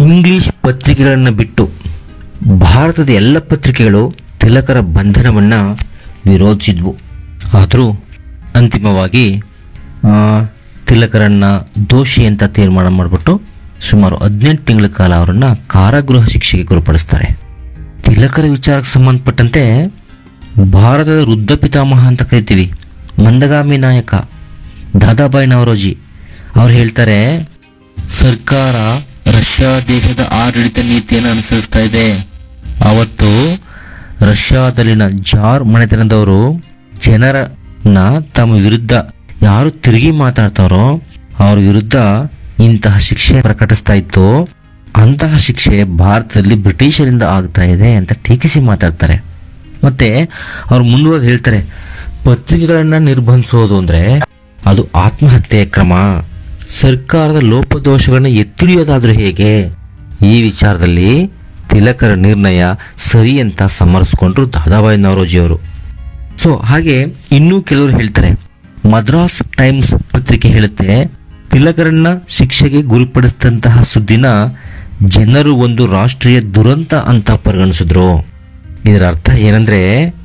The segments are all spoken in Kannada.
ಇಂಗ್ಲಿಷ್ ಪತ್ರಿಕೆಗಳನ್ನು ಬಿಟ್ಟು ಭಾರತದ ಎಲ್ಲ ಪತ್ರಿಕೆಗಳು ತಿಲಕರ ಬಂಧನವನ್ನು ವಿರೋಧಿಸಿದ್ವು ಆದರೂ ಅಂತಿಮವಾಗಿ ಆ, ತಿಲಕರನ್ನ ದೋಷಿ ಅಂತ ತೀರ್ಮಾನ ಮಾಡಿಬಿಟ್ಟು ಸುಮಾರು ಹದಿನೆಂಟು ತಿಂಗಳ ಕಾಲ ಅವರನ್ನು ಕಾರಾಗೃಹ ಶಿಕ್ಷೆಗೆ ಗುರುಪಡಿಸ್ತಾರೆ ತಿಲಕರ ವಿಚಾರಕ್ಕೆ ಸಂಬಂಧಪಟ್ಟಂತೆ ಭಾರತದ ವೃದ್ಧ ಪಿತಾಮಹ ಅಂತ ಕರಿತೀವಿ ಮಂದಗಾಮಿ ನಾಯಕ ದಾದಾಬಾಯಿ ನವರೋಜಿ ಅವ್ರು ಹೇಳ್ತಾರೆ ಸರ್ಕಾರ ರಷ್ಯಾ ದೇಶದ ಆಡಳಿತ ನೀತಿಯನ್ನು ಅನುಸರಿಸ್ತಾ ಇದೆ ಅವತ್ತು ರಷ್ಯಾದಲ್ಲಿನ ಜಾರ್ ಮನೆತನದವರು ಜನರನ್ನ ತಮ್ಮ ವಿರುದ್ಧ ಯಾರು ತಿರುಗಿ ಮಾತಾಡ್ತಾರೋ ಅವ್ರ ವಿರುದ್ಧ ಇಂತಹ ಶಿಕ್ಷೆ ಪ್ರಕಟಿಸ್ತಾ ಇತ್ತು ಅಂತಹ ಶಿಕ್ಷೆ ಭಾರತದಲ್ಲಿ ಬ್ರಿಟಿಷರಿಂದ ಆಗ್ತಾ ಇದೆ ಅಂತ ಟೀಕಿಸಿ ಮಾತಾಡ್ತಾರೆ ಮತ್ತೆ ಅವ್ರು ಮುಂದುವರೆದು ಹೇಳ್ತಾರೆ ಪತ್ರಿಕೆಗಳನ್ನ ನಿರ್ಬಂಧಿಸೋದು ಅಂದ್ರೆ ಅದು ಆತ್ಮಹತ್ಯೆ ಕ್ರಮ ಸರ್ಕಾರದ ಲೋಪದೋಷಗಳನ್ನ ಎತ್ತಿಡಿಯೋದಾದ್ರೂ ಹೇಗೆ ಈ ವಿಚಾರದಲ್ಲಿ ತಿಲಕರ ನಿರ್ಣಯ ಸರಿ ಅಂತ ಸಮರಿಸ್ಕೊಂಡ್ರು ದಾದಾಬಾಯಿ ನವರೋಜಿಯವರು ಸೊ ಹಾಗೆ ಇನ್ನೂ ಕೆಲವರು ಹೇಳ್ತಾರೆ ಮದ್ರಾಸ್ ಟೈಮ್ಸ್ ಪತ್ರಿಕೆ ಹೇಳುತ್ತೆ ತಿಲಕರನ್ನ ಶಿಕ್ಷೆಗೆ ಗುರಿಪಡಿಸಿದಂತಹ ಸುದ್ದಿನ ಜನರು ಒಂದು ರಾಷ್ಟ್ರೀಯ ದುರಂತ ಅಂತ ಪರಿಗಣಿಸಿದ್ರು ಇದರ ಅರ್ಥ ಏನಂದ್ರೆ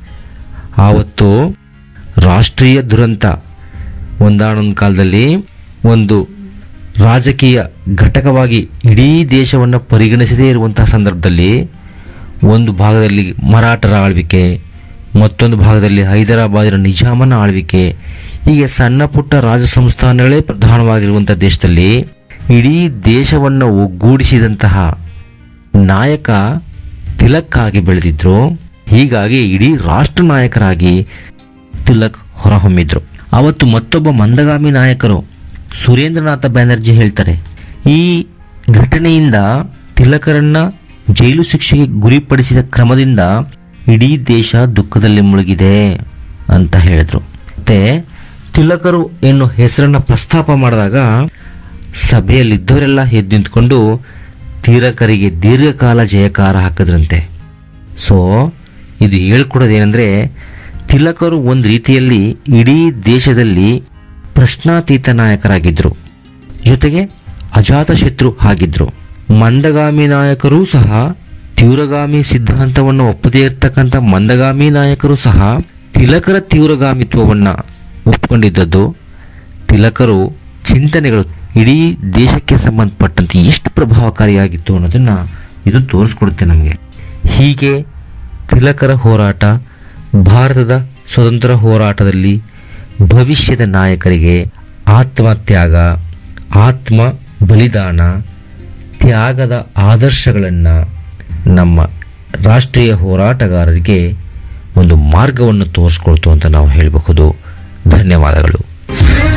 ಆವತ್ತು ರಾಷ್ಟ್ರೀಯ ದುರಂತ ಒಂದಾನೊಂದು ಕಾಲದಲ್ಲಿ ಒಂದು ರಾಜಕೀಯ ಘಟಕವಾಗಿ ಇಡೀ ದೇಶವನ್ನು ಪರಿಗಣಿಸದೇ ಇರುವಂತಹ ಸಂದರ್ಭದಲ್ಲಿ ಒಂದು ಭಾಗದಲ್ಲಿ ಮರಾಠರ ಆಳ್ವಿಕೆ ಮತ್ತೊಂದು ಭಾಗದಲ್ಲಿ ಹೈದರಾಬಾದಿನ ನಿಜಾಮನ ಆಳ್ವಿಕೆ ಹೀಗೆ ಸಣ್ಣ ಪುಟ್ಟ ರಾಜ ಸಂಸ್ಥಾನಗಳೇ ಪ್ರಧಾನವಾಗಿರುವಂಥ ದೇಶದಲ್ಲಿ ಇಡೀ ದೇಶವನ್ನು ಒಗ್ಗೂಡಿಸಿದಂತಹ ನಾಯಕ ತಿಲಕ್ಕಾಗಿ ಬೆಳೆದಿದ್ರು ಹೀಗಾಗಿ ಇಡೀ ರಾಷ್ಟ್ರ ನಾಯಕರಾಗಿ ತಿಲಕ್ ಹೊರಹೊಮ್ಮಿದ್ರು ಅವತ್ತು ಮತ್ತೊಬ್ಬ ಮಂದಗಾಮಿ ನಾಯಕರು ಸುರೇಂದ್ರನಾಥ ಬ್ಯಾನರ್ಜಿ ಹೇಳ್ತಾರೆ ಈ ಘಟನೆಯಿಂದ ತಿಲಕರನ್ನ ಜೈಲು ಶಿಕ್ಷೆಗೆ ಗುರಿಪಡಿಸಿದ ಕ್ರಮದಿಂದ ಇಡೀ ದೇಶ ದುಃಖದಲ್ಲಿ ಮುಳುಗಿದೆ ಅಂತ ಹೇಳಿದ್ರು ಮತ್ತೆ ತಿಲಕರು ಎನ್ನುವ ಹೆಸರನ್ನ ಪ್ರಸ್ತಾಪ ಮಾಡಿದಾಗ ಸಭೆಯಲ್ಲಿದ್ದವರೆಲ್ಲ ಎದ್ದು ನಿಂತ್ಕೊಂಡು ತಿಲಕರಿಗೆ ದೀರ್ಘಕಾಲ ಜಯಕಾರ ಹಾಕಿದ್ರಂತೆ ಸೊ ಇದು ಹೇಳ್ಕೊಡೋದೇನೆಂದ್ರೆ ತಿಲಕರು ಒಂದು ರೀತಿಯಲ್ಲಿ ಇಡೀ ದೇಶದಲ್ಲಿ ಪ್ರಶ್ನಾತೀತ ನಾಯಕರಾಗಿದ್ದರು ಜೊತೆಗೆ ಅಜಾತಶತ್ರು ಆಗಿದ್ರು ಮಂದಗಾಮಿ ನಾಯಕರೂ ಸಹ ತೀವ್ರಗಾಮಿ ಸಿದ್ಧಾಂತವನ್ನು ಒಪ್ಪದೇ ಇರ್ತಕ್ಕಂಥ ಮಂದಗಾಮಿ ನಾಯಕರು ಸಹ ತಿಲಕರ ತೀವ್ರಗಾಮಿತ್ವವನ್ನು ಒಪ್ಕೊಂಡಿದ್ದದ್ದು ತಿಲಕರು ಚಿಂತನೆಗಳು ಇಡೀ ದೇಶಕ್ಕೆ ಸಂಬಂಧಪಟ್ಟಂತೆ ಎಷ್ಟು ಪ್ರಭಾವಕಾರಿಯಾಗಿತ್ತು ಅನ್ನೋದನ್ನ ಇದು ತೋರಿಸ್ಕೊಡುತ್ತೆ ನಮಗೆ ಹೀಗೆ ತಿಲಕರ ಹೋರಾಟ ಭಾರತದ ಸ್ವತಂತ್ರ ಹೋರಾಟದಲ್ಲಿ ಭವಿಷ್ಯದ ನಾಯಕರಿಗೆ ಆತ್ಮತ್ಯಾಗ ಆತ್ಮ ಬಲಿದಾನ ತ್ಯಾಗದ ಆದರ್ಶಗಳನ್ನು ನಮ್ಮ ರಾಷ್ಟ್ರೀಯ ಹೋರಾಟಗಾರರಿಗೆ ಒಂದು ಮಾರ್ಗವನ್ನು ತೋರಿಸ್ಕೊಳ್ತು ಅಂತ ನಾವು ಹೇಳಬಹುದು ಧನ್ಯವಾದಗಳು